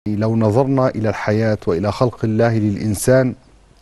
لو نظرنا إلى الحياة وإلى خلق الله للإنسان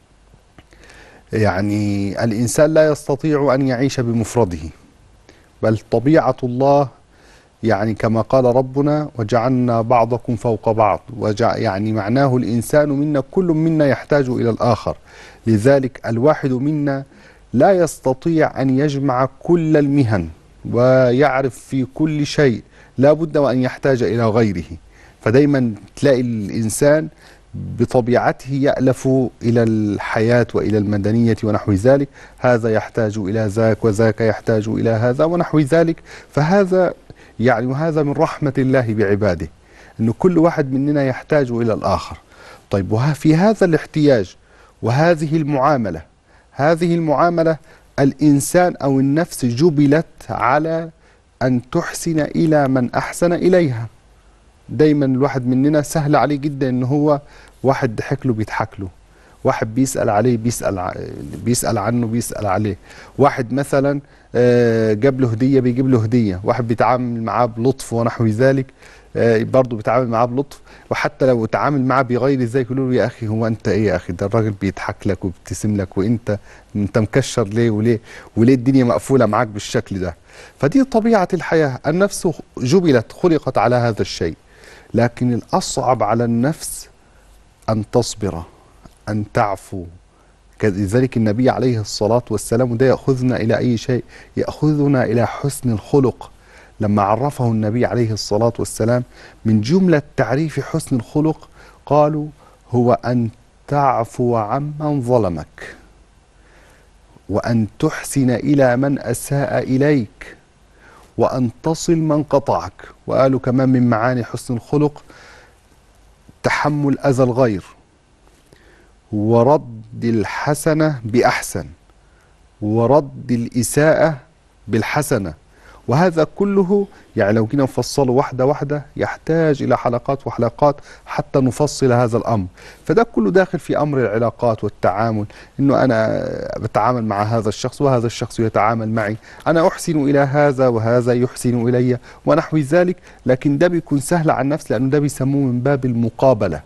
يعني الإنسان لا يستطيع أن يعيش بمفرده بل طبيعة الله يعني كما قال ربنا وجعلنا بعضكم فوق بعض وجع يعني معناه الإنسان منا كل منا يحتاج إلى الآخر لذلك الواحد منا لا يستطيع أن يجمع كل المهن ويعرف في كل شيء لا بد وأن يحتاج إلى غيره فدايما تلاقي الإنسان بطبيعته يألف إلى الحياة وإلى المدنية ونحو ذلك هذا يحتاج إلى ذاك وذاك يحتاج إلى هذا ونحو ذلك فهذا يعني وهذا من رحمة الله بعباده أن كل واحد مننا يحتاج إلى الآخر طيب وفي هذا الاحتياج وهذه المعاملة هذه المعاملة الإنسان أو النفس جبلت على أن تحسن إلى من أحسن إليها دايما الواحد مننا سهل عليه جدا ان هو واحد ضحك له بيضحك له واحد بيسأل عليه بيسأل ع... بيسأل عنه بيسأل عليه واحد مثلا آه، جاب له هدية بيجيب له هدية واحد بيتعامل معاه بلطف ونحو ذلك آه، برضه بيتعامل معاه بلطف وحتى لو اتعامل معاه بغير ازاي يقولوا له يا اخي هو انت ايه يا اخي ده الراجل بيضحك لك وبيبتسم لك وانت انت مكشر ليه وليه وليه الدنيا مقفوله معاك بالشكل ده فدي طبيعه الحياه النفس جبلت خلقت على هذا الشيء لكن الأصعب على النفس أن تصبر أن تعفو لذلك النبي عليه الصلاة والسلام ده يأخذنا إلى أي شيء يأخذنا إلى حسن الخلق لما عرفه النبي عليه الصلاة والسلام من جملة تعريف حسن الخلق قالوا هو أن تعفو عمن ظلمك وأن تحسن إلى من أساء إليك وأن تصل من قطعك وقالوا كمان من معاني حسن الخلق تحمل أذى الغير ورد الحسنة بأحسن ورد الإساءة بالحسنة وهذا كله يعني لو جينا نفصله واحدة واحدة يحتاج إلى حلقات وحلقات حتى نفصل هذا الأمر فده كله داخل في أمر العلاقات والتعامل إنه أنا بتعامل مع هذا الشخص وهذا الشخص يتعامل معي أنا أحسن إلى هذا وهذا يحسن إلي ونحو ذلك لكن ده بيكون سهل على النفس لأنه ده بيسموه من باب المقابلة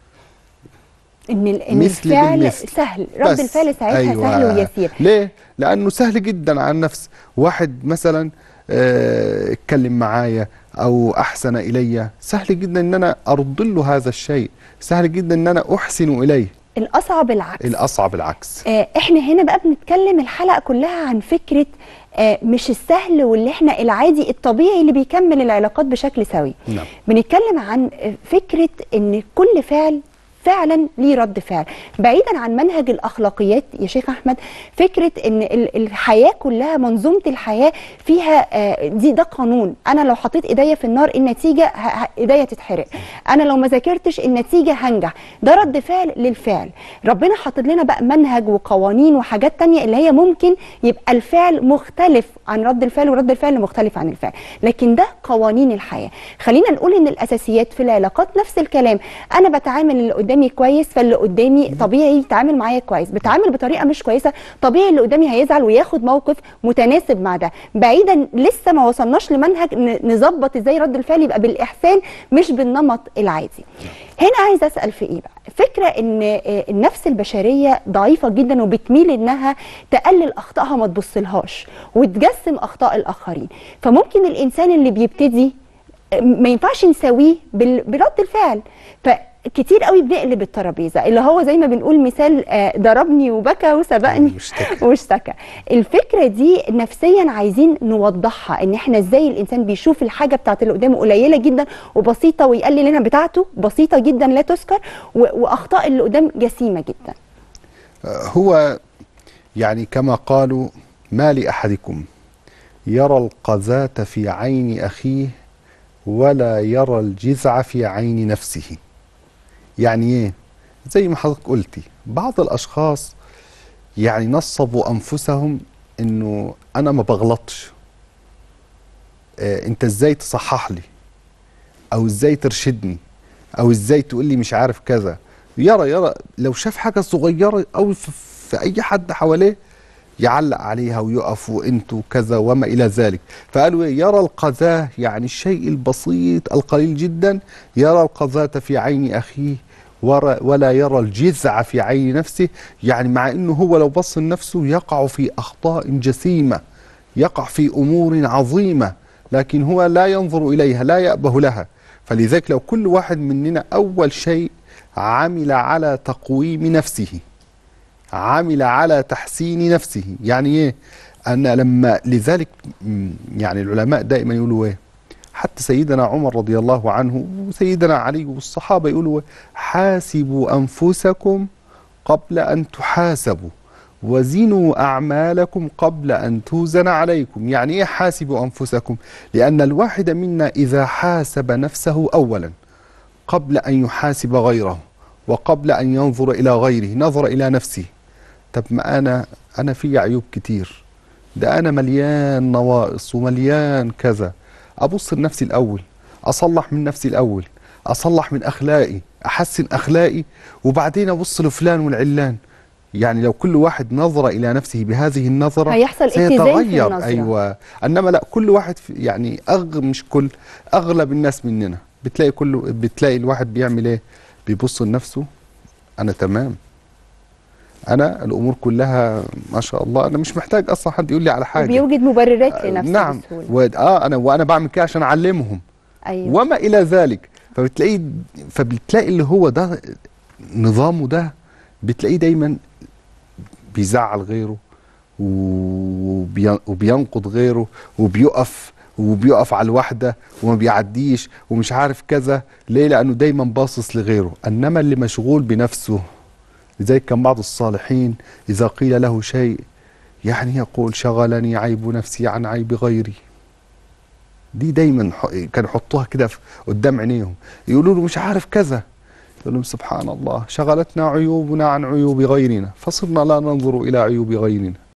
ان ال- ان مثل الفعل بالمثل. سهل رد بس. الفعل ساعتها أيوة. سهل ويسير ليه؟ لأنه سهل جدا على النفس واحد مثلا آه، اتكلم معايا أو أحسن إلي سهل جدا أن أنا أرد له هذا الشيء سهل جدا أن أنا أحسن إليه الاصعب العكس الأصعب العكس آه، احنا هنا بقى بنتكلم الحلقه كلها عن فكره آه، مش السهل واللي احنا العادي الطبيعي اللي بيكمل العلاقات بشكل سوي نعم بنتكلم عن آه، فكره ان كل فعل فعلا ليه رد فعل بعيدا عن منهج الاخلاقيات يا شيخ احمد فكره ان ال- الحياه كلها منظومه الحياه فيها آه، دي ده قانون انا لو حطيت ايديا في النار النتيجه ه- ه- ايديا تتحرق انا لو ما ذاكرتش النتيجه هنجح ده رد فعل للفعل ربنا حاطط لنا بقى منهج وقوانين وحاجات تانية اللي هي ممكن يبقى الفعل مختلف عن رد الفعل ورد الفعل مختلف عن الفعل لكن ده قوانين الحياه خلينا نقول ان الاساسيات في العلاقات نفس الكلام انا بتعامل اللي قدامي كويس فاللي قدامي طبيعي يتعامل معايا كويس بتعامل بطريقه مش كويسه طبيعي اللي قدامي هيزعل وياخد موقف متناسب مع ده بعيدا لسه ما وصلناش لمنهج ن- نظبط ازاي رد الفعل يبقى بالاحسان مش بالنمط العادي هنا عايزه اسال في ايه بقى فكره ان آه، النفس البشريه ضعيفه جدا وبتميل انها تقلل اخطائها ما تبصلهاش وتجسم اخطاء الاخرين فممكن الانسان اللي بيبتدي آه، ما ينفعش نساويه بال- برد الفعل فكتير قوي بنقلب الترابيزه اللي هو زي ما بنقول مثال آه، ضربني وبكى وسبقني واشتكى. واشتكى الفكره دي نفسيا عايزين نوضحها ان احنا ازاي الانسان بيشوف الحاجه بتاعت اللي قدامه قليله جدا وبسيطه ويقلل هنا بتاعته بسيطه جدا لا تذكر و- واخطاء اللي قدام جسيمه جدا هو يعني كما قالوا ما لأحدكم يرى القذاة في عين أخيه ولا يرى الجزع في عين نفسه يعني ايه زي ما حضرتك قلتي بعض الأشخاص يعني نصبوا أنفسهم إنه أنا ما بغلطش آه أنت إزاي تصحح لي أو إزاي ترشدني أو إزاي تقول لي مش عارف كذا يرى يرى لو شاف حاجة صغيرة أو في, في أي حد حواليه يعلق عليها ويقف وانتوا كذا وما الى ذلك فقالوا إيه؟ يرى القذاه يعني الشيء البسيط القليل جدا يرى القذاة في عين اخيه ور- ولا يرى الجذع في عين نفسه يعني مع انه هو لو بص لنفسه يقع في اخطاء جسيمه يقع في امور عظيمه لكن هو لا ينظر اليها لا يأبه لها فلذلك لو كل واحد مننا اول شيء عمل على تقويم نفسه عمل على تحسين نفسه يعني ايه انا لما لذلك م، يعني العلماء دائما يقولوا ايه حتى سيدنا عمر رضي الله عنه وسيدنا علي والصحابه يقولوا إيه؟ حاسبوا انفسكم قبل ان تحاسبوا وزنوا اعمالكم قبل ان توزن عليكم يعني ايه حاسبوا انفسكم لان الواحد منا اذا حاسب نفسه اولا قبل ان يحاسب غيره وقبل ان ينظر الى غيره نظر الى نفسه طب ما انا انا في عيوب كتير ده انا مليان نواقص ومليان كذا ابص لنفسي الاول اصلح من نفسي الاول اصلح من اخلاقي احسن اخلاقي وبعدين ابص لفلان والعلان يعني لو كل واحد نظر الى نفسه بهذه النظره هيحصل اتزان في سيتغير النظرة. ايوه انما لا كل واحد في يعني أغ مش كل اغلب الناس مننا بتلاقي كل بتلاقي الواحد بيعمل ايه بيبص لنفسه انا تمام انا الامور كلها ما شاء الله انا مش محتاج اصلا حد يقول لي على حاجه بيوجد مبررات لنفسه نعم بسهوله و... اه انا وانا بعمل كده عشان اعلمهم ايوه وما الى ذلك فبتلاقي فبتلاقي اللي هو ده نظامه ده بتلاقيه دايما بيزعل غيره وبي- وبينقض غيره وبيقف وبيقف على الواحده وما بيعديش ومش عارف كذا ليه لانه دايما باصص لغيره انما اللي مشغول بنفسه لذلك كان بعض الصالحين اذا قيل له شيء يعني يقول شغلني عيب نفسي عن عيب غيري دي دايما ح- كانوا يحطوها كده في- قدام عينيهم يقولوا له مش عارف كذا يقول لهم سبحان الله شغلتنا عيوبنا عن عيوب غيرنا فصرنا لا ننظر الى عيوب غيرنا